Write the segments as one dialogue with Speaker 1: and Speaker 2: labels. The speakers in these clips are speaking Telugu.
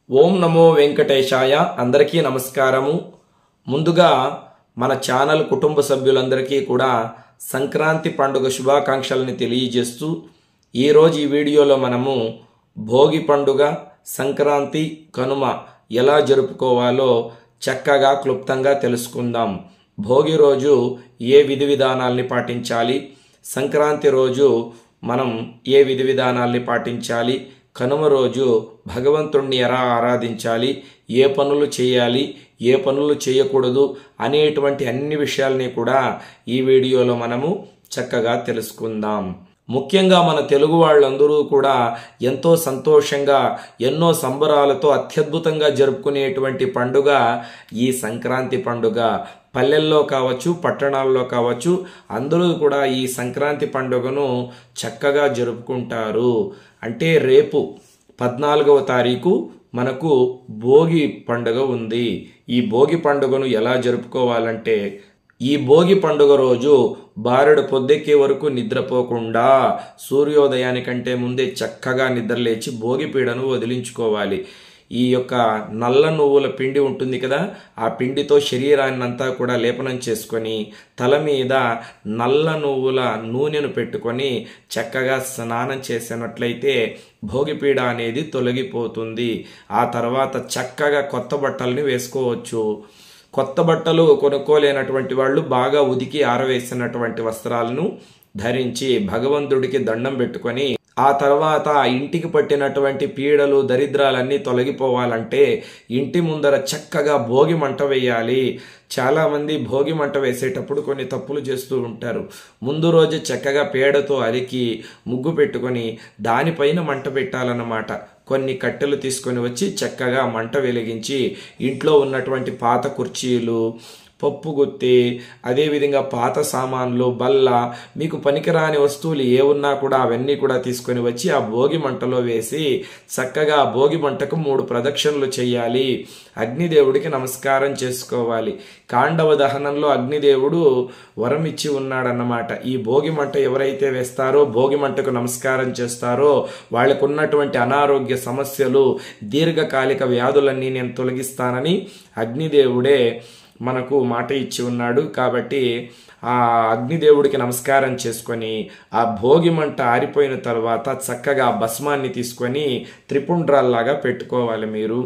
Speaker 1: ఓం నమో వెంకటేశాయ అందరికీ నమస్కారము ముందుగా మన ఛానల్ కుటుంబ సభ్యులందరికీ కూడా సంక్రాంతి పండుగ శుభాకాంక్షలని తెలియజేస్తూ ఈరోజు ఈ వీడియోలో మనము భోగి పండుగ సంక్రాంతి కనుమ ఎలా జరుపుకోవాలో చక్కగా క్లుప్తంగా తెలుసుకుందాం భోగి రోజు ఏ విధి విధానాల్ని పాటించాలి సంక్రాంతి రోజు మనం ఏ విధి విధానాల్ని పాటించాలి కనుమ రోజు భగవంతుణ్ణి ఎలా ఆరాధించాలి ఏ పనులు చేయాలి ఏ పనులు చేయకూడదు అనేటువంటి అన్ని విషయాల్ని కూడా ఈ వీడియోలో మనము చక్కగా తెలుసుకుందాం ముఖ్యంగా మన తెలుగు వాళ్ళందరూ కూడా ఎంతో సంతోషంగా ఎన్నో సంబరాలతో అత్యద్భుతంగా జరుపుకునేటువంటి పండుగ ఈ సంక్రాంతి పండుగ పల్లెల్లో కావచ్చు పట్టణాల్లో కావచ్చు అందరూ కూడా ఈ సంక్రాంతి పండుగను చక్కగా జరుపుకుంటారు అంటే రేపు పద్నాలుగవ తారీఖు మనకు భోగి పండుగ ఉంది ఈ భోగి పండుగను ఎలా జరుపుకోవాలంటే ఈ భోగి పండుగ రోజు బారెడు పొద్దెక్కే వరకు నిద్రపోకుండా సూర్యోదయానికంటే ముందే చక్కగా నిద్రలేచి భోగి పీడను వదిలించుకోవాలి ఈ యొక్క నల్ల నువ్వుల పిండి ఉంటుంది కదా ఆ పిండితో శరీరాన్ని అంతా కూడా లేపనం చేసుకొని తల మీద నల్ల నువ్వుల నూనెను పెట్టుకొని చక్కగా స్నానం చేసినట్లయితే భోగిపీడ అనేది తొలగిపోతుంది ఆ తర్వాత చక్కగా కొత్త బట్టల్ని వేసుకోవచ్చు కొత్త బట్టలు కొనుక్కోలేనటువంటి వాళ్ళు బాగా ఉదికి ఆరవేసినటువంటి వస్త్రాలను ధరించి భగవంతుడికి దండం పెట్టుకొని ఆ తర్వాత ఇంటికి పట్టినటువంటి పీడలు దరిద్రాలన్నీ తొలగిపోవాలంటే ఇంటి ముందర చక్కగా భోగి మంట వేయాలి చాలామంది భోగి మంట వేసేటప్పుడు కొన్ని తప్పులు చేస్తూ ఉంటారు ముందు రోజు చక్కగా పేడతో అలికి ముగ్గు పెట్టుకొని దానిపైన మంట పెట్టాలన్నమాట కొన్ని కట్టెలు తీసుకొని వచ్చి చక్కగా మంట వెలిగించి ఇంట్లో ఉన్నటువంటి పాత కుర్చీలు పప్పు గుత్తి అదేవిధంగా పాత సామాన్లు బల్ల మీకు పనికిరాని వస్తువులు ఏ ఉన్నా కూడా అవన్నీ కూడా తీసుకొని వచ్చి ఆ భోగి మంటలో వేసి చక్కగా ఆ భోగి మంటకు మూడు ప్రదక్షిణలు చేయాలి అగ్నిదేవుడికి నమస్కారం చేసుకోవాలి కాండవ దహనంలో అగ్నిదేవుడు వరం ఇచ్చి ఉన్నాడన్నమాట ఈ భోగి మంట ఎవరైతే వేస్తారో భోగి మంటకు నమస్కారం చేస్తారో వాళ్ళకు ఉన్నటువంటి అనారోగ్య సమస్యలు దీర్ఘకాలిక వ్యాధులన్నీ నేను తొలగిస్తానని అగ్నిదేవుడే మనకు మాట ఇచ్చి ఉన్నాడు కాబట్టి ఆ అగ్నిదేవుడికి నమస్కారం చేసుకొని ఆ భోగి మంట ఆరిపోయిన తర్వాత చక్కగా భస్మాన్ని తీసుకొని త్రిపుండ్రాల్లాగా పెట్టుకోవాలి మీరు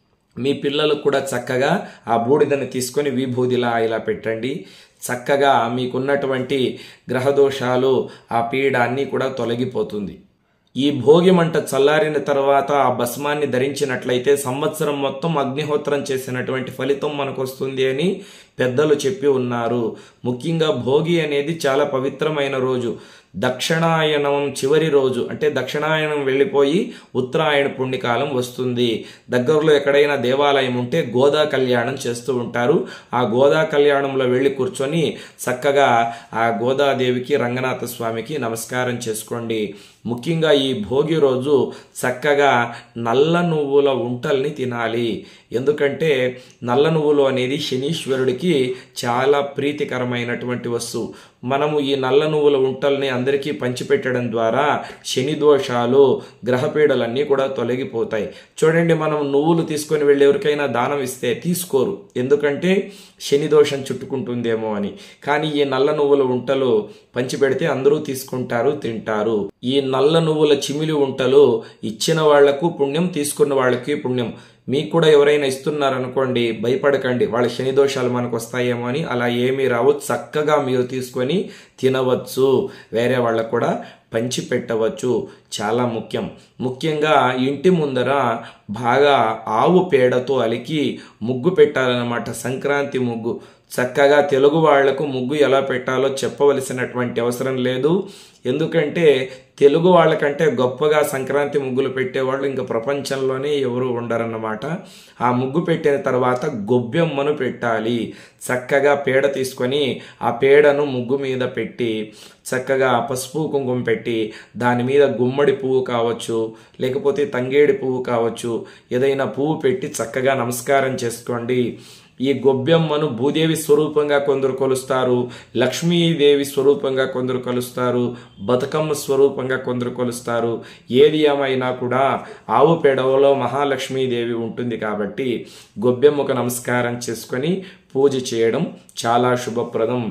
Speaker 1: మీ పిల్లలకు కూడా చక్కగా ఆ బూడిదని తీసుకొని విభూదిలా ఇలా పెట్టండి చక్కగా మీకున్నటువంటి గ్రహదోషాలు ఆ పీడ అన్నీ కూడా తొలగిపోతుంది ఈ భోగి మంట చల్లారిన తర్వాత ఆ భస్మాన్ని ధరించినట్లయితే సంవత్సరం మొత్తం అగ్నిహోత్రం చేసినటువంటి ఫలితం మనకు వస్తుంది అని పెద్దలు చెప్పి ఉన్నారు ముఖ్యంగా భోగి అనేది చాలా పవిత్రమైన రోజు దక్షిణాయనం చివరి రోజు అంటే దక్షిణాయనం వెళ్ళిపోయి ఉత్తరాయణ పుణ్యకాలం వస్తుంది దగ్గరలో ఎక్కడైనా దేవాలయం ఉంటే గోదా కళ్యాణం చేస్తూ ఉంటారు ఆ గోదా కళ్యాణంలో వెళ్ళి కూర్చొని చక్కగా ఆ గోదాదేవికి రంగనాథ స్వామికి నమస్కారం చేసుకోండి ముఖ్యంగా ఈ భోగి రోజు చక్కగా నల్ల నువ్వుల ఉంటల్ని తినాలి ఎందుకంటే నల్ల నువ్వులు అనేది శనీశ్వరుడికి చాలా ప్రీతికరమైనటువంటి వస్తువు మనము ఈ నల్ల నువ్వుల ఉంటల్ని అందరికీ పంచిపెట్టడం ద్వారా శని దోషాలు గ్రహపీడలన్నీ కూడా తొలగిపోతాయి చూడండి మనం నువ్వులు తీసుకొని వెళ్ళి ఎవరికైనా దానం ఇస్తే తీసుకోరు ఎందుకంటే శని దోషం చుట్టుకుంటుందేమో అని కానీ ఈ నల్ల నువ్వుల ఉంటలు పంచిపెడితే అందరూ తీసుకుంటారు తింటారు ఈ నల్ల నువ్వుల చిమిలి ఉంటలు ఇచ్చిన వాళ్లకు పుణ్యం తీసుకున్న వాళ్ళకి పుణ్యం మీకు కూడా ఎవరైనా ఇస్తున్నారనుకోండి భయపడకండి వాళ్ళ శని దోషాలు మనకు వస్తాయేమో అని అలా ఏమీ రావు చక్కగా మీరు తీసుకొని తినవచ్చు వేరే వాళ్ళకు కూడా పంచి పెట్టవచ్చు చాలా ముఖ్యం ముఖ్యంగా ఇంటి ముందర బాగా ఆవు పేడతో అలికి ముగ్గు పెట్టాలన్నమాట సంక్రాంతి ముగ్గు చక్కగా తెలుగు వాళ్లకు ముగ్గు ఎలా పెట్టాలో చెప్పవలసినటువంటి అవసరం లేదు ఎందుకంటే తెలుగు వాళ్ళకంటే గొప్పగా సంక్రాంతి ముగ్గులు పెట్టేవాళ్ళు ఇంకా ప్రపంచంలోనే ఎవరు ఉండరన్నమాట ఆ ముగ్గు పెట్టిన తర్వాత గొబ్బెమ్మను పెట్టాలి చక్కగా పేడ తీసుకొని ఆ పేడను ముగ్గు మీద పెట్టి చక్కగా పసుపు కుంకుమ పెట్టి దాని మీద గుమ్మడి పువ్వు కావచ్చు లేకపోతే తంగేడి పువ్వు కావచ్చు ఏదైనా పువ్వు పెట్టి చక్కగా నమస్కారం చేసుకోండి ఈ గొబ్బెమ్మను భూదేవి స్వరూపంగా కొందరు కొలుస్తారు లక్ష్మీదేవి స్వరూపంగా కొందరు కొలుస్తారు బతుకమ్మ స్వరూపంగా కొందరు కొలుస్తారు ఏది ఏమైనా కూడా ఆవు పెడవలో మహాలక్ష్మీదేవి ఉంటుంది కాబట్టి గొబ్బెమ్మకు నమస్కారం చేసుకొని పూజ చేయడం చాలా శుభప్రదం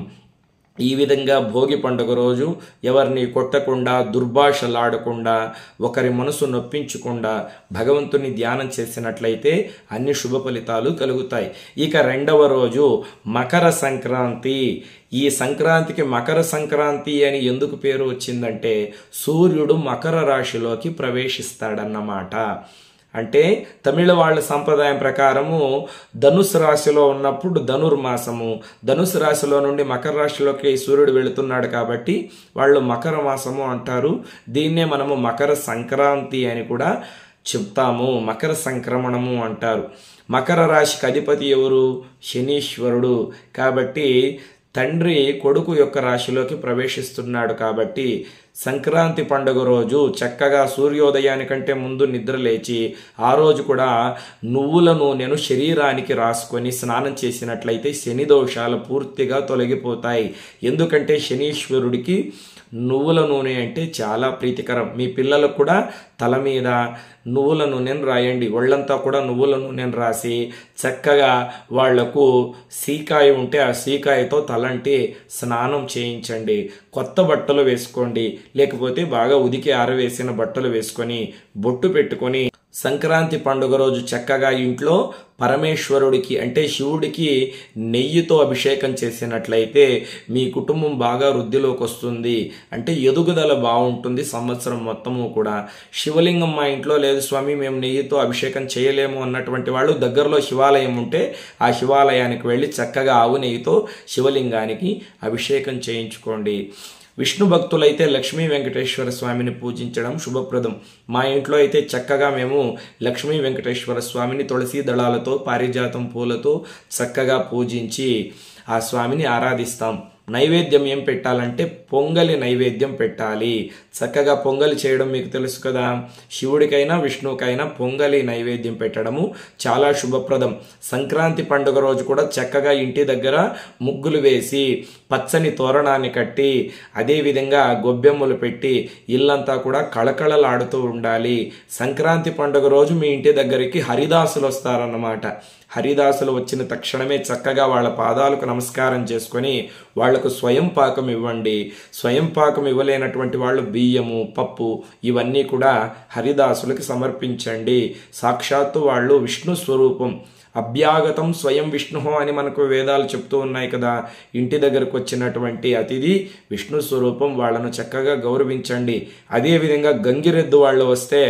Speaker 1: ఈ విధంగా భోగి పండుగ రోజు ఎవరిని కొట్టకుండా దుర్భాషలాడకుండా ఒకరి మనసు నొప్పించకుండా భగవంతుని ధ్యానం చేసినట్లయితే అన్ని శుభ ఫలితాలు కలుగుతాయి ఇక రెండవ రోజు మకర సంక్రాంతి ఈ సంక్రాంతికి మకర సంక్రాంతి అని ఎందుకు పేరు వచ్చిందంటే సూర్యుడు మకర రాశిలోకి ప్రవేశిస్తాడన్నమాట అంటే తమిళ వాళ్ళ సంప్రదాయం ప్రకారము ధనుసు రాశిలో ఉన్నప్పుడు ధనుర్మాసము ధనుసు రాశిలో నుండి మకర రాశిలోకి సూర్యుడు వెళుతున్నాడు కాబట్టి వాళ్ళు మకర మాసము అంటారు దీన్నే మనము మకర సంక్రాంతి అని కూడా చెప్తాము మకర సంక్రమణము అంటారు మకర రాశికి అధిపతి ఎవరు శనీశ్వరుడు కాబట్టి తండ్రి కొడుకు యొక్క రాశిలోకి ప్రవేశిస్తున్నాడు కాబట్టి సంక్రాంతి పండుగ రోజు చక్కగా సూర్యోదయానికంటే ముందు నిద్ర లేచి ఆ రోజు కూడా నువ్వుల నూనెను శరీరానికి రాసుకొని స్నానం చేసినట్లయితే శని దోషాలు పూర్తిగా తొలగిపోతాయి ఎందుకంటే శనీశ్వరుడికి నువ్వుల నూనె అంటే చాలా ప్రీతికరం మీ పిల్లలకు కూడా తల మీద నువ్వుల నూనెను రాయండి ఒళ్ళంతా కూడా నువ్వుల నూనెను రాసి చక్కగా వాళ్లకు సీకాయ ఉంటే ఆ సీకాయతో తలంటి స్నానం చేయించండి కొత్త బట్టలు వేసుకోండి లేకపోతే బాగా ఉదికి ఆరవేసిన బట్టలు వేసుకొని బొట్టు పెట్టుకొని సంక్రాంతి పండుగ రోజు చక్కగా ఇంట్లో పరమేశ్వరుడికి అంటే శివుడికి నెయ్యితో అభిషేకం చేసినట్లయితే మీ కుటుంబం బాగా వృద్ధిలోకి వస్తుంది అంటే ఎదుగుదల బాగుంటుంది సంవత్సరం మొత్తము కూడా శివలింగం మా ఇంట్లో లేదు స్వామి మేము నెయ్యితో అభిషేకం చేయలేము అన్నటువంటి వాళ్ళు దగ్గరలో శివాలయం ఉంటే ఆ శివాలయానికి వెళ్ళి చక్కగా ఆవు నెయ్యితో శివలింగానికి అభిషేకం చేయించుకోండి విష్ణు భక్తులైతే లక్ష్మీ వెంకటేశ్వర స్వామిని పూజించడం శుభప్రదం మా ఇంట్లో అయితే చక్కగా మేము లక్ష్మీ వెంకటేశ్వర స్వామిని తులసి దళాలతో పారిజాతం పూలతో చక్కగా పూజించి ఆ స్వామిని ఆరాధిస్తాం నైవేద్యం ఏం పెట్టాలంటే పొంగలి నైవేద్యం పెట్టాలి చక్కగా పొంగలి చేయడం మీకు తెలుసు కదా శివుడికైనా విష్ణువుకైనా పొంగలి నైవేద్యం పెట్టడము చాలా శుభప్రదం సంక్రాంతి పండుగ రోజు కూడా చక్కగా ఇంటి దగ్గర ముగ్గులు వేసి పచ్చని తోరణాన్ని కట్టి అదేవిధంగా గొబ్బెమ్మలు పెట్టి ఇల్లంతా కూడా కళకళలాడుతూ ఉండాలి సంక్రాంతి పండుగ రోజు మీ ఇంటి దగ్గరికి హరిదాసులు వస్తారన్నమాట హరిదాసులు వచ్చిన తక్షణమే చక్కగా వాళ్ళ పాదాలకు నమస్కారం చేసుకొని వాళ్లకు స్వయం పాకం ఇవ్వండి స్వయం పాకం ఇవ్వలేనటువంటి వాళ్ళు బియ్యము పప్పు ఇవన్నీ కూడా హరిదాసులకి సమర్పించండి సాక్షాత్తు వాళ్ళు విష్ణు స్వరూపం అభ్యాగతం స్వయం విష్ణు అని మనకు వేదాలు చెప్తూ ఉన్నాయి కదా ఇంటి దగ్గరకు వచ్చినటువంటి అతిథి విష్ణు స్వరూపం వాళ్ళను చక్కగా గౌరవించండి అదేవిధంగా గంగిరెద్దు వాళ్ళు వస్తే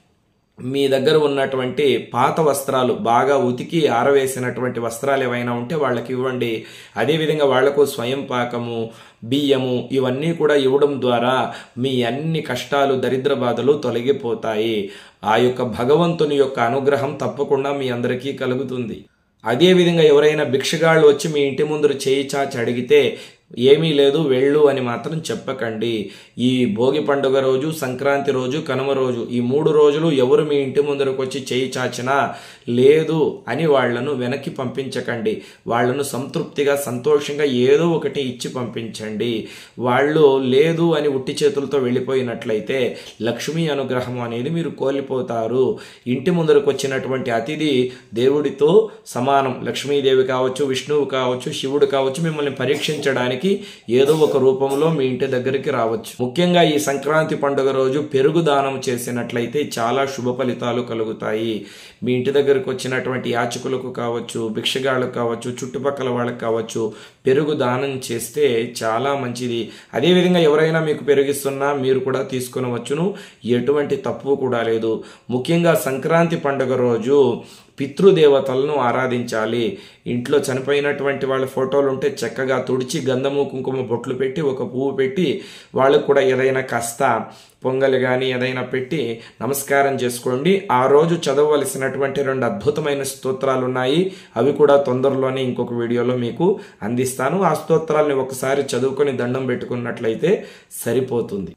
Speaker 1: మీ దగ్గర ఉన్నటువంటి పాత వస్త్రాలు బాగా ఉతికి ఆరవేసినటువంటి వస్త్రాలు ఏవైనా ఉంటే వాళ్ళకి ఇవ్వండి అదేవిధంగా వాళ్లకు స్వయం పాకము బియ్యము ఇవన్నీ కూడా ఇవ్వడం ద్వారా మీ అన్ని కష్టాలు దరిద్ర బాధలు తొలగిపోతాయి ఆ యొక్క భగవంతుని యొక్క అనుగ్రహం తప్పకుండా మీ అందరికీ కలుగుతుంది అదేవిధంగా ఎవరైనా భిక్షగాళ్ళు వచ్చి మీ ఇంటి ముందు చేయి చాచి అడిగితే ఏమీ లేదు వెళ్ళు అని మాత్రం చెప్పకండి ఈ భోగి పండుగ రోజు సంక్రాంతి రోజు కనుమ రోజు ఈ మూడు రోజులు ఎవరు మీ ఇంటి ముందరకు వచ్చి చేయి చాచినా లేదు అని వాళ్లను వెనక్కి పంపించకండి వాళ్లను సంతృప్తిగా సంతోషంగా ఏదో ఒకటి ఇచ్చి పంపించండి వాళ్ళు లేదు అని ఉట్టి చేతులతో వెళ్ళిపోయినట్లయితే లక్ష్మీ అనుగ్రహం అనేది మీరు కోల్పోతారు ఇంటి ముందరకు వచ్చినటువంటి అతిథి దేవుడితో సమానం లక్ష్మీదేవి కావచ్చు విష్ణువు కావచ్చు శివుడు కావచ్చు మిమ్మల్ని పరీక్షించడానికి ఏదో ఒక రూపంలో మీ ఇంటి దగ్గరికి రావచ్చు ముఖ్యంగా ఈ సంక్రాంతి పండుగ రోజు పెరుగు దానం చేసినట్లయితే చాలా శుభ ఫలితాలు కలుగుతాయి మీ ఇంటి దగ్గరకు వచ్చినటువంటి యాచకులకు కావచ్చు భిక్షగాళ్ళకు కావచ్చు చుట్టుపక్కల వాళ్ళకి కావచ్చు పెరుగు దానం చేస్తే చాలా మంచిది అదేవిధంగా ఎవరైనా మీకు పెరిగిస్తున్నా మీరు కూడా తీసుకునవచ్చును ఎటువంటి తప్పు కూడా లేదు ముఖ్యంగా సంక్రాంతి పండుగ రోజు పితృదేవతలను ఆరాధించాలి ఇంట్లో చనిపోయినటువంటి వాళ్ళ ఫోటోలు ఉంటే చక్కగా తుడిచి గంధము కుంకుమ బొట్లు పెట్టి ఒక పువ్వు పెట్టి వాళ్ళకు కూడా ఏదైనా కాస్త పొంగలి కానీ ఏదైనా పెట్టి నమస్కారం చేసుకోండి ఆ రోజు చదవవలసినటువంటి రెండు అద్భుతమైన స్తోత్రాలు ఉన్నాయి అవి కూడా తొందరలోనే ఇంకొక వీడియోలో మీకు అందిస్తాను ఆ స్తోత్రాలని ఒకసారి చదువుకొని దండం పెట్టుకున్నట్లయితే సరిపోతుంది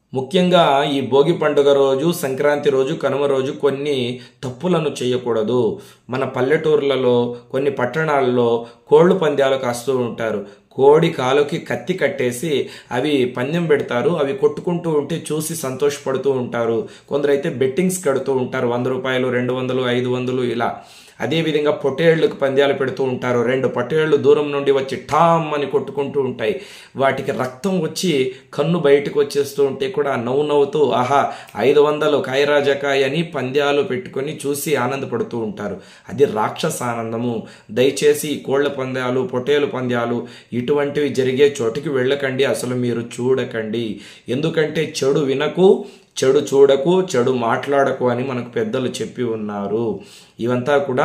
Speaker 1: ముఖ్యంగా ఈ భోగి పండుగ రోజు సంక్రాంతి రోజు కనుమ రోజు కొన్ని తప్పులను చేయకూడదు మన పల్లెటూర్లలో కొన్ని పట్టణాల్లో కోళ్ళు పందాలు కాస్తూ ఉంటారు కోడి కాలుకి కత్తి కట్టేసి అవి పందెం పెడతారు అవి కొట్టుకుంటూ ఉంటే చూసి సంతోషపడుతూ ఉంటారు కొందరైతే బెట్టింగ్స్ కడుతూ ఉంటారు వంద రూపాయలు రెండు వందలు ఐదు వందలు ఇలా అదేవిధంగా పొట్టేళ్లకు పందాలు పెడుతూ ఉంటారు రెండు పొట్టేళ్లు దూరం నుండి వచ్చి ఠామ్ అని కొట్టుకుంటూ ఉంటాయి వాటికి రక్తం వచ్చి కన్ను బయటకు వచ్చేస్తూ ఉంటే కూడా నవ్వు నవ్వుతూ ఆహా ఐదు వందలు కాయరాజకాయ అని పందాలు పెట్టుకొని చూసి ఆనందపడుతూ ఉంటారు అది రాక్షస ఆనందము దయచేసి కోళ్ల పందాలు పొట్టేలు పందాలు ఇటువంటివి జరిగే చోటికి వెళ్ళకండి అసలు మీరు చూడకండి ఎందుకంటే చెడు వినకు చెడు చూడకు చెడు మాట్లాడకు అని మనకు పెద్దలు చెప్పి ఉన్నారు ఇవంతా కూడా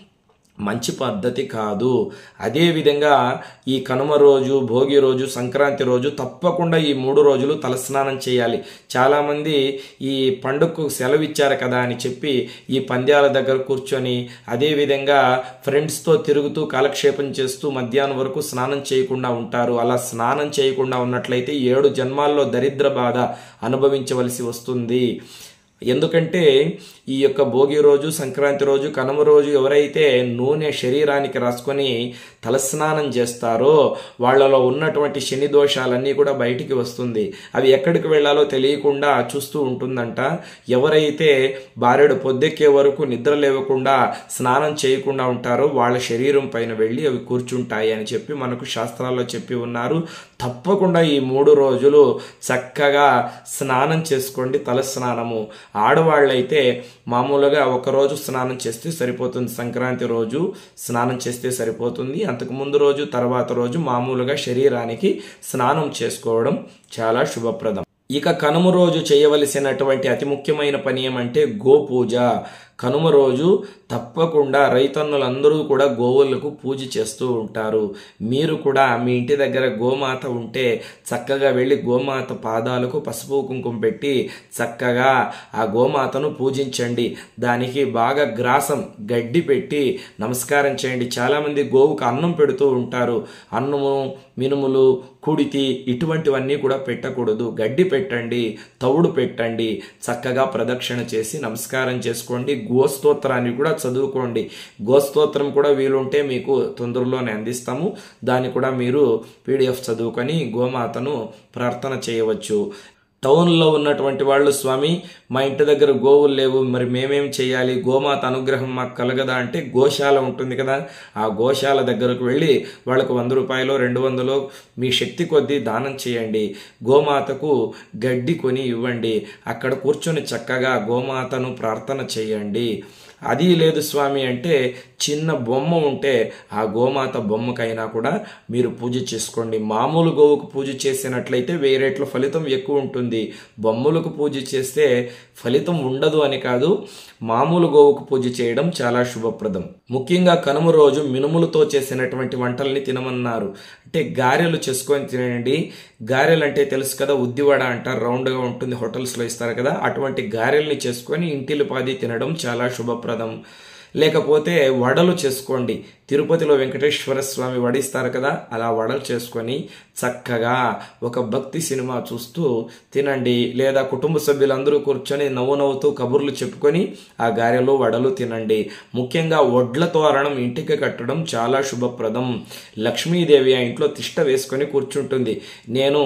Speaker 1: మంచి పద్ధతి కాదు అదేవిధంగా ఈ కనుమ రోజు భోగి రోజు సంక్రాంతి రోజు తప్పకుండా ఈ మూడు రోజులు తలస్నానం చేయాలి చాలామంది ఈ పండుగకు సెలవు ఇచ్చారు కదా అని చెప్పి ఈ పంద్యాల దగ్గర కూర్చొని అదేవిధంగా ఫ్రెండ్స్తో తిరుగుతూ కాలక్షేపం చేస్తూ మధ్యాహ్నం వరకు స్నానం చేయకుండా ఉంటారు అలా స్నానం చేయకుండా ఉన్నట్లయితే ఏడు జన్మాల్లో దరిద్ర బాధ అనుభవించవలసి వస్తుంది ఎందుకంటే ఈ యొక్క భోగి రోజు సంక్రాంతి రోజు కనుమ రోజు ఎవరైతే నూనె శరీరానికి రాసుకొని తలస్నానం చేస్తారో వాళ్ళలో ఉన్నటువంటి శని దోషాలన్నీ కూడా బయటికి వస్తుంది అవి ఎక్కడికి వెళ్ళాలో తెలియకుండా చూస్తూ ఉంటుందంట ఎవరైతే బారెడు పొద్దెక్కే వరకు నిద్ర లేవకుండా స్నానం చేయకుండా ఉంటారో వాళ్ళ శరీరం పైన వెళ్ళి అవి కూర్చుంటాయి అని చెప్పి మనకు శాస్త్రాల్లో చెప్పి ఉన్నారు తప్పకుండా ఈ మూడు రోజులు చక్కగా స్నానం చేసుకోండి తల స్నానము ఆడవాళ్ళైతే మామూలుగా ఒక రోజు స్నానం చేస్తే సరిపోతుంది సంక్రాంతి రోజు స్నానం చేస్తే సరిపోతుంది అంతకు ముందు రోజు తర్వాత రోజు మామూలుగా శరీరానికి స్నానం చేసుకోవడం చాలా శుభప్రదం ఇక కనుమ రోజు చేయవలసినటువంటి అతి ముఖ్యమైన పని ఏమంటే గోపూజ కనుమ రోజు తప్పకుండా రైతన్నులందరూ కూడా గోవులకు పూజ చేస్తూ ఉంటారు మీరు కూడా మీ ఇంటి దగ్గర గోమాత ఉంటే చక్కగా వెళ్ళి గోమాత పాదాలకు పసుపు కుంకుమ పెట్టి చక్కగా ఆ గోమాతను పూజించండి దానికి బాగా గ్రాసం గడ్డి పెట్టి నమస్కారం చేయండి చాలామంది గోవుకు అన్నం పెడుతూ ఉంటారు అన్నము మినుములు కుడితి ఇటువంటివన్నీ కూడా పెట్టకూడదు గడ్డి పెట్టండి తవుడు పెట్టండి చక్కగా ప్రదక్షిణ చేసి నమస్కారం చేసుకోండి గోస్తోత్రాన్ని కూడా చదువుకోండి గోస్తోత్రం కూడా వీలుంటే మీకు తొందరలోనే అందిస్తాము దాన్ని కూడా మీరు పీడిఎఫ్ చదువుకొని గోమాతను ప్రార్థన చేయవచ్చు టౌన్లో ఉన్నటువంటి వాళ్ళు స్వామి మా ఇంటి దగ్గర గోవులు లేవు మరి మేమేం చేయాలి గోమాత అనుగ్రహం మాకు కలగదా అంటే గోశాల ఉంటుంది కదా ఆ గోశాల దగ్గరకు వెళ్ళి వాళ్ళకు వంద రూపాయలు రెండు వందలు మీ శక్తి కొద్దీ దానం చేయండి గోమాతకు గడ్డి కొని ఇవ్వండి అక్కడ కూర్చొని చక్కగా గోమాతను ప్రార్థన చేయండి అది లేదు స్వామి అంటే చిన్న బొమ్మ ఉంటే ఆ గోమాత బొమ్మకైనా కూడా మీరు పూజ చేసుకోండి మామూలు గోవుకు పూజ చేసినట్లయితే వెయ్యి రేట్ల ఫలితం ఎక్కువ ఉంటుంది బొమ్మలకు పూజ చేస్తే ఫలితం ఉండదు అని కాదు మామూలు గోవుకు పూజ చేయడం చాలా శుభప్రదం ముఖ్యంగా కనుమ రోజు మినుములతో చేసినటువంటి వంటల్ని తినమన్నారు అంటే గారెలు చేసుకొని తినండి గారెలు అంటే తెలుసు కదా ఉద్దివడ అంటారు రౌండ్గా ఉంటుంది హోటల్స్లో ఇస్తారు కదా అటువంటి గారెల్ని చేసుకొని ఇంటిలిపాది తినడం చాలా శుభప్రదం లేకపోతే వడలు చేసుకోండి తిరుపతిలో వెంకటేశ్వర స్వామి వడిస్తారు కదా అలా వడలు చేసుకొని చక్కగా ఒక భక్తి సినిమా చూస్తూ తినండి లేదా కుటుంబ సభ్యులందరూ కూర్చొని నవ్వు నవ్వుతూ కబుర్లు చెప్పుకొని ఆ గారెలు వడలు తినండి ముఖ్యంగా వడ్ల తోరణం ఇంటికి కట్టడం చాలా శుభప్రదం లక్ష్మీదేవి ఆ ఇంట్లో తిష్ట వేసుకొని కూర్చుంటుంది నేను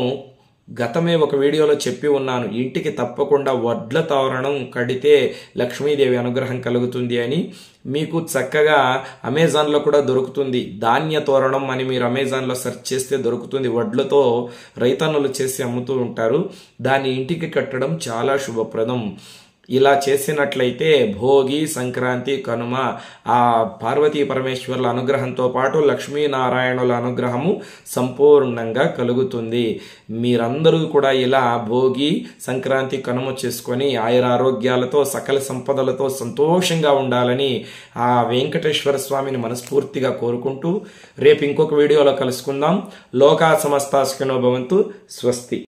Speaker 1: గతమే ఒక వీడియోలో చెప్పి ఉన్నాను ఇంటికి తప్పకుండా వడ్ల తోరణం కడితే లక్ష్మీదేవి అనుగ్రహం కలుగుతుంది అని మీకు చక్కగా అమెజాన్లో కూడా దొరుకుతుంది ధాన్య తోరణం అని మీరు అమెజాన్లో సెర్చ్ చేస్తే దొరుకుతుంది వడ్లతో రైతన్నులు చేసి అమ్ముతూ ఉంటారు దాన్ని ఇంటికి కట్టడం చాలా శుభప్రదం ఇలా చేసినట్లయితే భోగి సంక్రాంతి కనుమ ఆ పార్వతీ పరమేశ్వరుల అనుగ్రహంతో పాటు లక్ష్మీనారాయణుల అనుగ్రహము సంపూర్ణంగా కలుగుతుంది మీరందరూ కూడా ఇలా భోగి సంక్రాంతి కనుమ చేసుకొని ఆయురారోగ్యాలతో సకల సంపదలతో సంతోషంగా ఉండాలని ఆ వెంకటేశ్వర స్వామిని మనస్ఫూర్తిగా కోరుకుంటూ రేపు ఇంకొక వీడియోలో కలుసుకుందాం లోకా సమస్తాస్కినో భవంతు స్వస్తి